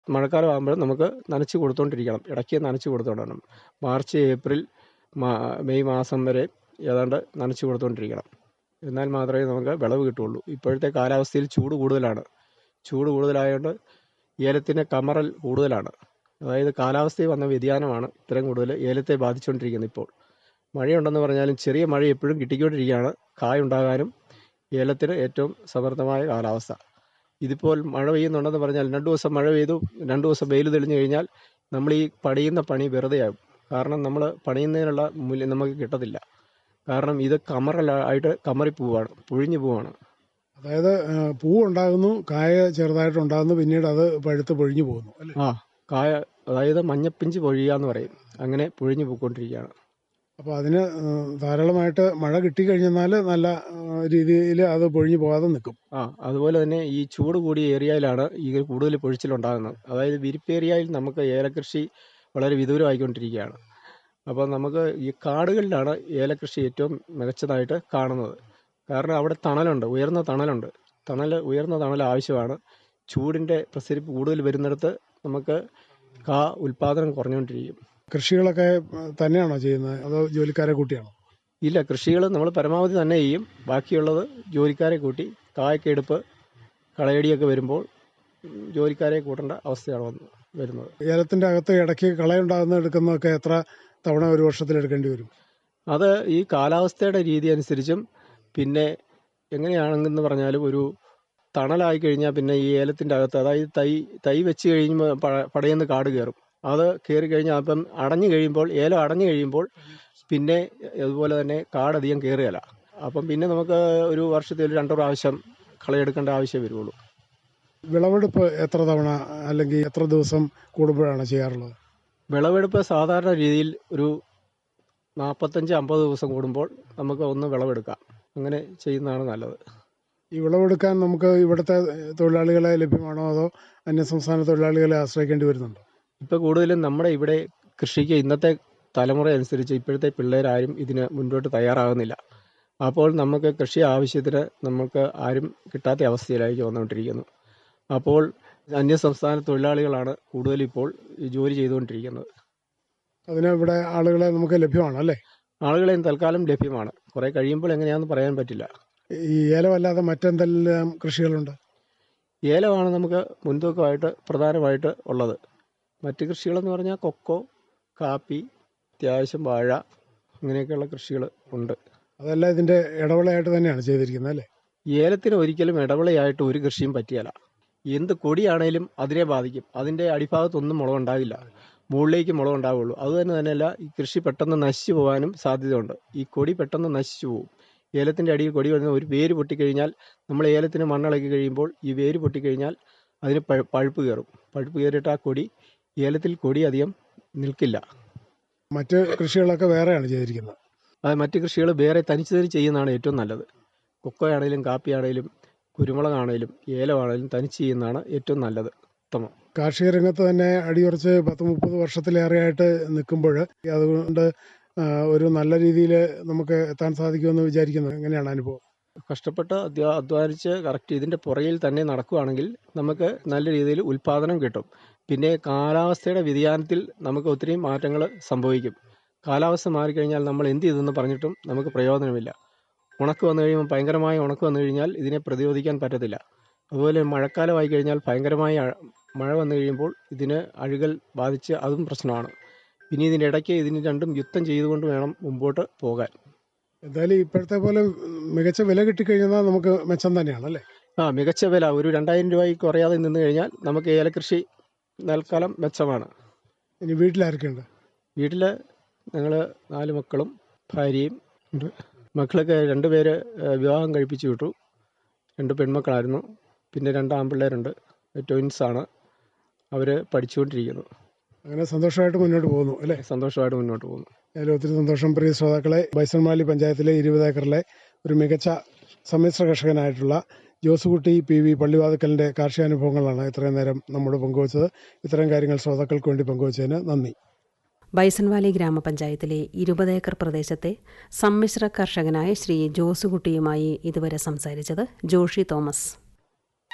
മഴക്കാലം ആകുമ്പോൾ നമുക്ക് നനച്ച് കൊടുത്തുകൊണ്ടിരിക്കണം ഇടയ്ക്ക് നനച്ച് കൊടുത്തോണ്ടണം മാർച്ച് ഏപ്രിൽ മാ മെയ് മാസം വരെ ഏതാണ്ട് നനച്ച് കൊടുത്തുകൊണ്ടിരിക്കണം എന്നാൽ മാത്രമേ നമുക്ക് വിളവ് കിട്ടുള്ളൂ ഇപ്പോഴത്തെ കാലാവസ്ഥയിൽ ചൂട് കൂടുതലാണ് ചൂട് കൂടുതലായതുകൊണ്ട് ഏലത്തിന് കമറൽ കൂടുതലാണ് അതായത് കാലാവസ്ഥയിൽ വന്ന വ്യതിയാനമാണ് ഇത്രയും കൂടുതൽ ഏലത്തെ ബാധിച്ചുകൊണ്ടിരിക്കുന്നത് ഇപ്പോൾ മഴയുണ്ടെന്ന് പറഞ്ഞാലും ചെറിയ മഴ എപ്പോഴും കിട്ടിക്കൊണ്ടിരിക്കുകയാണ് കായ ഉണ്ടാകാനും ഏലത്തിന് ഏറ്റവും സമർത്ഥമായ കാലാവസ്ഥ ഇതിപ്പോൾ മഴ പെയ്യുന്നുണ്ടെന്ന് പറഞ്ഞാൽ രണ്ട് ദിവസം മഴ പെയ്തു രണ്ട് ദിവസം വെയിൽ തെളിഞ്ഞു കഴിഞ്ഞാൽ നമ്മൾ ഈ പണിയുന്ന പണി വെറുതെയാകും കാരണം നമ്മൾ പണിയുന്നതിനുള്ള മൂല്യം നമുക്ക് കിട്ടത്തില്ല കാരണം ഇത് കമറലായിട്ട് കമറി പോവാണ് പൊഴിഞ്ഞു പോവാണ് അതായത് ആ, പൂ ഉണ്ടാകുന്നു കായ ചെറുതായിട്ട് ഉണ്ടാകുന്നു പിന്നീട് അത് പഴുത്ത് പൊഴിഞ്ഞു പോകുന്നു അല്ലേ ആ കായ അതായത് മഞ്ഞപ്പിഞ്ച് പൊഴിയുക എന്ന് പറയും അങ്ങനെ പൊഴിഞ്ഞു പോയിക്കൊണ്ടിരിക്കുകയാണ് അപ്പോൾ അതിന് ആ, ധാരാളമായിട്ട് മഴ കിട്ടിക്കഴിഞ്ഞാൽ നല്ല രീതിയിൽ അത് പൊഴിഞ്ഞു പോകാതെ നിൽക്കും ആ അതുപോലെ തന്നെ ഈ ചൂട് കൂടിയ ഏരിയയിലാണ് ഈ കൂടുതൽ പൊഴിച്ചിലുണ്ടാകുന്നത് അതായത് വിരിപ്പ് ഏരിയയിൽ നമുക്ക് ഏലകൃഷി വളരെ വിദൂരമായിക്കൊണ്ടിരിക്കുകയാണ് അപ്പോൾ നമുക്ക് ഈ കാടുകളിലാണ് ഏലകൃഷി ഏറ്റവും മികച്ചതായിട്ട് കാണുന്നത് കാരണം അവിടെ തണലുണ്ട് ഉയർന്ന തണലുണ്ട് തണൽ ഉയർന്ന തണൽ ആവശ്യമാണ് ചൂടിൻ്റെ പ്രസരിപ്പ് കൂടുതൽ വരുന്നിടത്ത് നമുക്ക് കാ ഉൽപാദനം കുറഞ്ഞുകൊണ്ടിരിക്കും കൃഷികളൊക്കെ ആ, തന്നെയാണോ ചെയ്യുന്നത് അതോ ജോലിക്കാരെ കൂട്ടിയാണോ ഇല്ല കൃഷികൾ നമ്മൾ പരമാവധി തന്നെ ചെയ്യും ബാക്കിയുള്ളത് ജോലിക്കാരെ കൂട്ടി കായ്ക്കെടുപ്പ് കളയടിയൊക്കെ വരുമ്പോൾ ഉം, ജോലിക്കാരെ കൂട്ടേണ്ട അവസ്ഥയാണ് വന്ന് വരുന്നത് ഏലത്തിന്റെ അകത്ത് ഇടയ്ക്ക് കളയുണ്ടാകുന്ന എടുക്കുന്നതൊക്കെ എത്ര തവണ ഒരു വർഷത്തിൽ എടുക്കേണ്ടി വരും അത് ഈ കാലാവസ്ഥയുടെ രീതി അനുസരിച്ചും പിന്നെ എങ്ങനെയാണെന്ന് പറഞ്ഞാലും ഒരു തണലായി കഴിഞ്ഞാൽ പിന്നെ ഈ ഏലത്തിൻ്റെ അകത്ത് അതായത് തൈ തൈ വെച്ച് കഴിയുമ്പോൾ പ- പടയുന്ന കാട് കയറും അത് കയറി കഴിഞ്ഞാൽ അപ്പം അടഞ്ഞു കഴിയുമ്പോൾ ഏലം അടഞ്ഞു കഴിയുമ്പോൾ പിന്നെ അതുപോലെ തന്നെ കാടധികം കയറുകയില്ല അപ്പം പിന്നെ നമുക്ക് ഒരു വർഷത്തിൽ ഒരു രണ്ടു പ്രാവശ്യം കളയെടുക്കേണ്ട ആവശ്യം വരുള്ളൂ വിളവെടുപ്പ് എത്ര തവണ അല്ലെങ്കിൽ എത്ര ദിവസം കൂടുമ്പോഴാണ് ചെയ്യാറുള്ളത് വിളവെടുപ്പ് സാധാരണ രീതിയിൽ ഒരു നാൽപ്പത്തഞ്ച് അമ്പത് ദിവസം കൂടുമ്പോൾ നമുക്ക് ഒന്ന് വിളവെടുക്കാം അങ്ങനെ ചെയ്യുന്നതാണ് നല്ലത് ഈ വിളവെടുക്കാൻ നമുക്ക് ഇവിടുത്തെ തൊഴിലാളികളെ ലഭ്യമാണോ അതോ അന്യസംസ്ഥാന തൊഴിലാളികളെ ആശ്രയിക്കേണ്ടി വരുന്നുണ്ടോ ഇപ്പോൾ കൂടുതലും നമ്മുടെ ഇവിടെ കൃഷിക്ക് ഇന്നത്തെ തലമുറ അനുസരിച്ച് ഇപ്പോഴത്തെ പിള്ളേരാരും ഇതിന് മുൻപോട്ട് തയ്യാറാകുന്നില്ല അപ്പോൾ നമുക്ക് കൃഷി ആവശ്യത്തിന് നമുക്ക് ആരും കിട്ടാത്ത അവസ്ഥയിലേക്ക് വന്നുകൊണ്ടിരിക്കുന്നു അപ്പോൾ അന്യസംസ്ഥാന തൊഴിലാളികളാണ് കൂടുതൽ ഇപ്പോൾ ഈ ജോലി ചെയ്തുകൊണ്ടിരിക്കുന്നത് അതിന് ഇവിടെ ആളുകളെ നമുക്ക് ലഭ്യമാണ് അല്ലേ ആളുകളെ തൽക്കാലം ലഭ്യമാണ് കുറേ കഴിയുമ്പോൾ എങ്ങനെയാണെന്ന് പറയാൻ പറ്റില്ല ഈ ഏലമല്ലാതെ മറ്റെന്തെല്ലാം കൃഷികളുണ്ട് ഏലമാണ് നമുക്ക് മുൻതൂക്കമായിട്ട് പ്രധാനമായിട്ട് ഉള്ളത് മറ്റ് കൃഷികളെന്ന് പറഞ്ഞാൽ കൊക്കോ കാപ്പി അത്യാവശ്യം വാഴ ഇങ്ങനെയൊക്കെയുള്ള കൃഷികൾ ഉണ്ട് അതെല്ലാം ഇതിന്റെ ഇടവിളയായിട്ട് തന്നെയാണ് ചെയ്തിരിക്കുന്നത് അല്ലേ ഏലത്തിന് ഒരിക്കലും ഇടവിളയായിട്ട് ഒരു കൃഷിയും പറ്റിയല്ല എന്ത് കൊടിയാണേലും അതിനെ ബാധിക്കും അതിൻ്റെ അടിഭാഗത്തൊന്നും മുളകുണ്ടാകില്ല മുകളിലേക്ക് മുളകുണ്ടാവുള്ളൂ അത് തന്നെ തന്നെയല്ല ഈ കൃഷി പെട്ടെന്ന് നശിച്ചു പോകാനും സാധ്യതയുണ്ട് ഈ കൊടി പെട്ടെന്ന് നശിച്ചു പോകും ഏലത്തിൻ്റെ അടിയിൽ കൊടി വരുന്ന ഒരു വേര് പൊട്ടിക്കഴിഞ്ഞാൽ നമ്മൾ ഏലത്തിന് മണ്ണിളക്കി കഴിയുമ്പോൾ ഈ വേര് പൊട്ടിക്കഴിഞ്ഞാൽ അതിന് പഴ- പഴുപ്പ് കയറും പഴുപ്പ് കയറിയിട്ട് ആ കൊടി ഏലത്തിൽ കൊടി അധികം നിൽക്കില്ല മറ്റ് കൃഷികളൊക്കെ വേറെയാണ് ചെയ്തിരിക്കുന്നത് അത് മറ്റ് കൃഷികൾ വേറെ തനിച്ച് തനിച്ച് ചെയ്യുന്നതാണ് ഏറ്റവും നല്ലത് കൊക്കോയാണേലും കാപ്പിയാണേലും കുരുമുളകാണേലും ഏലമാണേലും തനിച്ച് ചെയ്യുന്നതാണ് ഏറ്റവും നല്ലത് ഉത്തമം കാർഷിക രംഗത്ത് തന്നെ അടിയുറച്ച് പത്ത് മുപ്പത് വർഷത്തിലേറെയായിട്ട് നിൽക്കുമ്പോൾ അതുകൊണ്ട് ആ, ഒരു നല്ല രീതിയിൽ നമുക്ക് എത്താൻ സാധിക്കുമെന്ന് വിചാരിക്കുന്നു എങ്ങനെയാണ് അനുഭവം കഷ്ടപ്പെട്ട് അധ്വാ- അധ്വാനിച്ച് കറക്റ്റ് ഇതിൻ്റെ പുറകിൽ തന്നെ നടക്കുകയാണെങ്കിൽ നമുക്ക് നല്ല രീതിയിൽ ഉൽപ്പാദനം കിട്ടും പിന്നെ കാലാവസ്ഥയുടെ വ്യതിയാനത്തിൽ നമുക്ക് ഒത്തിരി മാറ്റങ്ങൾ സംഭവിക്കും കാലാവസ്ഥ മാറിക്കഴിഞ്ഞാൽ നമ്മൾ എന്ത് ചെയ്തെന്ന് പറഞ്ഞിട്ടും നമുക്ക് പ്രയോജനമില്ല ഉണക്ക് വന്നു കഴിയുമ്പോൾ ഭയങ്കരമായ ഉണക്ക് വന്നു കഴിഞ്ഞാൽ ഇതിനെ പ്രതിരോധിക്കാൻ പറ്റത്തില്ല അതുപോലെ മഴക്കാലമായി കഴിഞ്ഞാൽ ഭയങ്കരമായ അ- മഴ വന്നു കഴിയുമ്പോൾ ഇതിന് അഴുകൽ ബാധിച്ച് അതും പ്രശ്നമാണ് ഇനി ഇതിൻ്റെ ഇടയ്ക്ക് ഇതിന് രണ്ടും യുദ്ധം ചെയ്തുകൊണ്ട് വേണം മുമ്പോട്ട് പോകാൻ എന്തായാലും ഇപ്പോഴത്തെ പോലെ മികച്ച വില കിട്ടിക്കഴിഞ്ഞാൽ നമുക്ക് മെച്ചം തന്നെയാണ് അല്ലേ ആ മികച്ച വില ഒരു രണ്ടായിരം രൂപയ്ക്ക് കുറയാതെ നിന്ന് കഴിഞ്ഞാൽ നമുക്ക് ഏലകൃഷി തൽക്കാലം മെച്ചമാണ് ഇനി വീട്ടിലാരൊക്കെയുണ്ട് വീട്ടിൽ ഞങ്ങൾ നാല് മക്കളും ഭാര്യയും ഉണ്ട് മക്കളൊക്കെ രണ്ടുപേര് ഏഹ്, വിവാഹം കഴിപ്പിച്ചു വിട്ടു രണ്ട് പെൺമക്കളായിരുന്നു പിന്നെ രണ്ട് ആൺപിള്ളേരുണ്ട് ട്വിൻസാണ് അവർ പഠിച്ചുകൊണ്ടിരിക്കുന്നു അങ്ങനെ സന്തോഷമായിട്ട് മുന്നോട്ട് പോകുന്നു അല്ലേ സന്തോഷമായിട്ട് മുന്നോട്ട് പോകുന്നു അതിൽ ഒത്തിരി സന്തോഷം പ്രിയ ശ്രോതാക്കളെ ബൈസൺമാലി പഞ്ചായത്തിലെ ഇരുപത് ഏക്കറിലെ ഒരു മികച്ച സമ്മിശ്ര കർഷകനായിട്ടുള്ള ജോസുകുട്ടി പി വി പള്ളിവാതുക്കലിന്റെ കാർഷികാനുഭവങ്ങളാണ് ഇത്രയും നേരം നമ്മോട് പങ്കുവച്ചത് ഇത്തരം കാര്യങ്ങൾ ശ്രോതാക്കൾക്ക് വേണ്ടി പങ്കുവച്ചതിന് നന്ദി ബൈസൺവാലി ഗ്രാമപഞ്ചായത്തിലെ ഇരുപത് ഏക്കർ പ്രദേശത്തെ സമ്മിശ്ര കർഷകനായ ശ്രീ ജോസുകുട്ടിയുമായി ഇതുവരെ സംസാരിച്ചത് ജോഷി തോമസ്